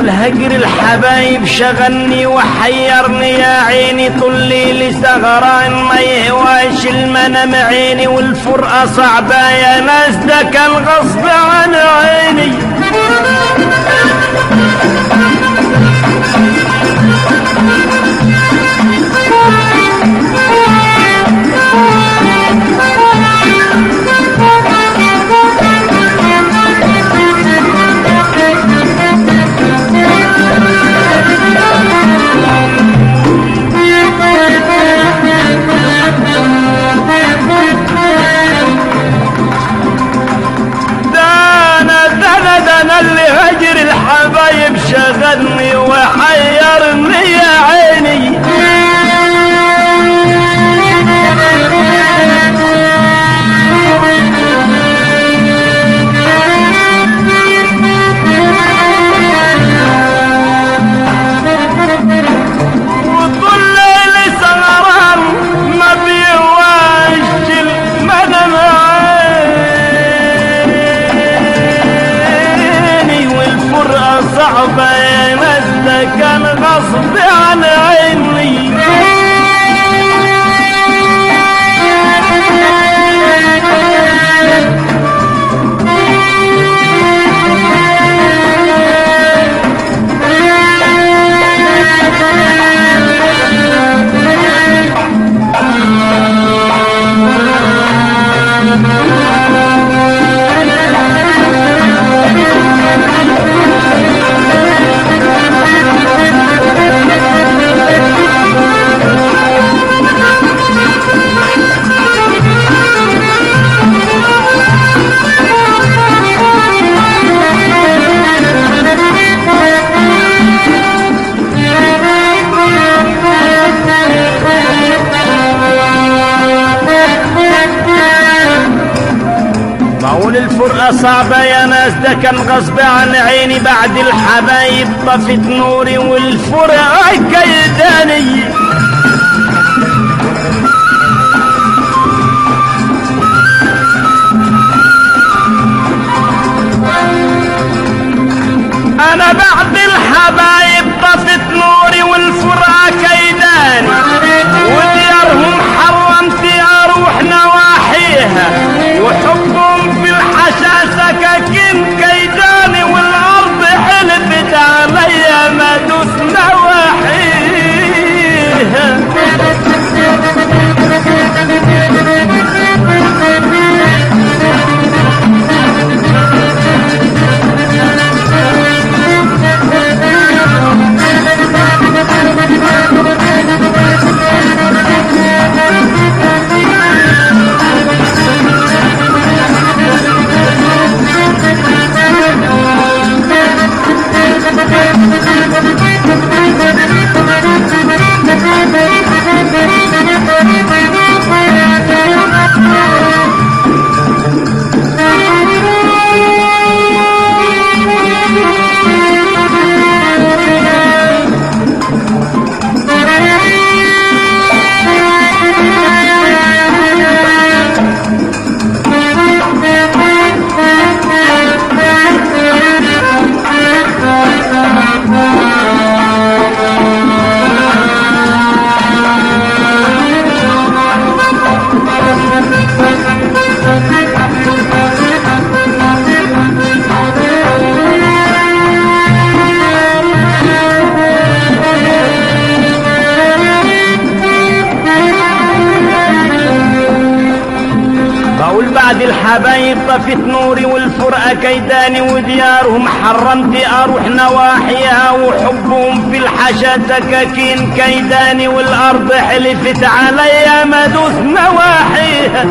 بقول هجر الحبايب شغلني وحيرني يا عيني طول ليلي سهران ما يهواش المنام عيني والفرقة صعبة يا ناس ده كان غصب عن عيني ده انا ده انا ده انا اللي هجر الحبايب شغلني وحيرني يا عيني وطول ليلي سهران ما بيواش المنام عيني والفرقة صعبة يا ناس ده كان غصب عن عيني بقول الفرقة صعبة يا ناس ده كان غصب عن عيني بعد الحبايب طفت نوري والفرقة كيداني انا بعد الحبايب طفت نوري والفرقة كيداني وديارهم حرمت اروح نواحيها وحبهم في الحشا سكاكين كيداني والارض حلفت عليا ما دوس نواحيها بقول بعد الحبايب طفت نوري والفرقة كيداني وديارهم حرمت اروح نواحيها وحبهم في الحشا سكاكين كيداني والارض حلفت عليا ما دوس نواحيها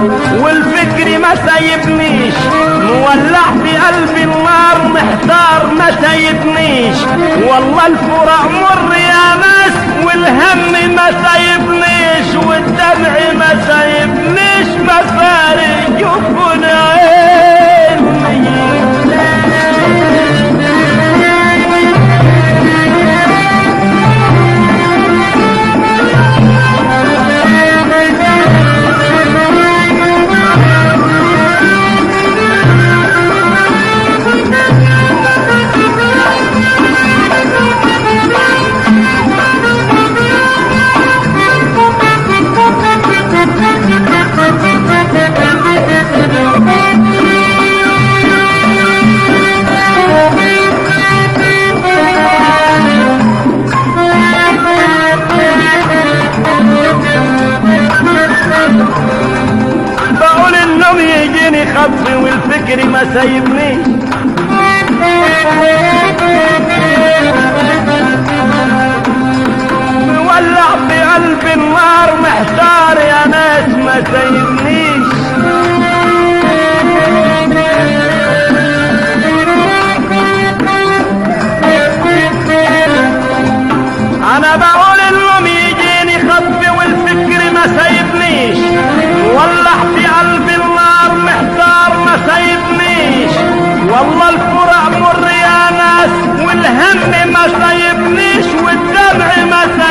والفكر ما سايبنيش مولع في قلبي النار محتار ما سايبنيش والله الفراق مر يا ناس والهم ما سايبنيش والدمع ما سايبنيش مفارق يكون بقول النوم يجيني خطف والفكر ما سايبنيش مولع في قلبي النار محتار يا ناس ما سايبنيش انا بقول النوم يجيني خطف والفكر ما سايبنيش ولع في قلبي النار محتار ما سايبنيش والله الفرع مر يا ناس والهم ما سايبنيش والدمع ما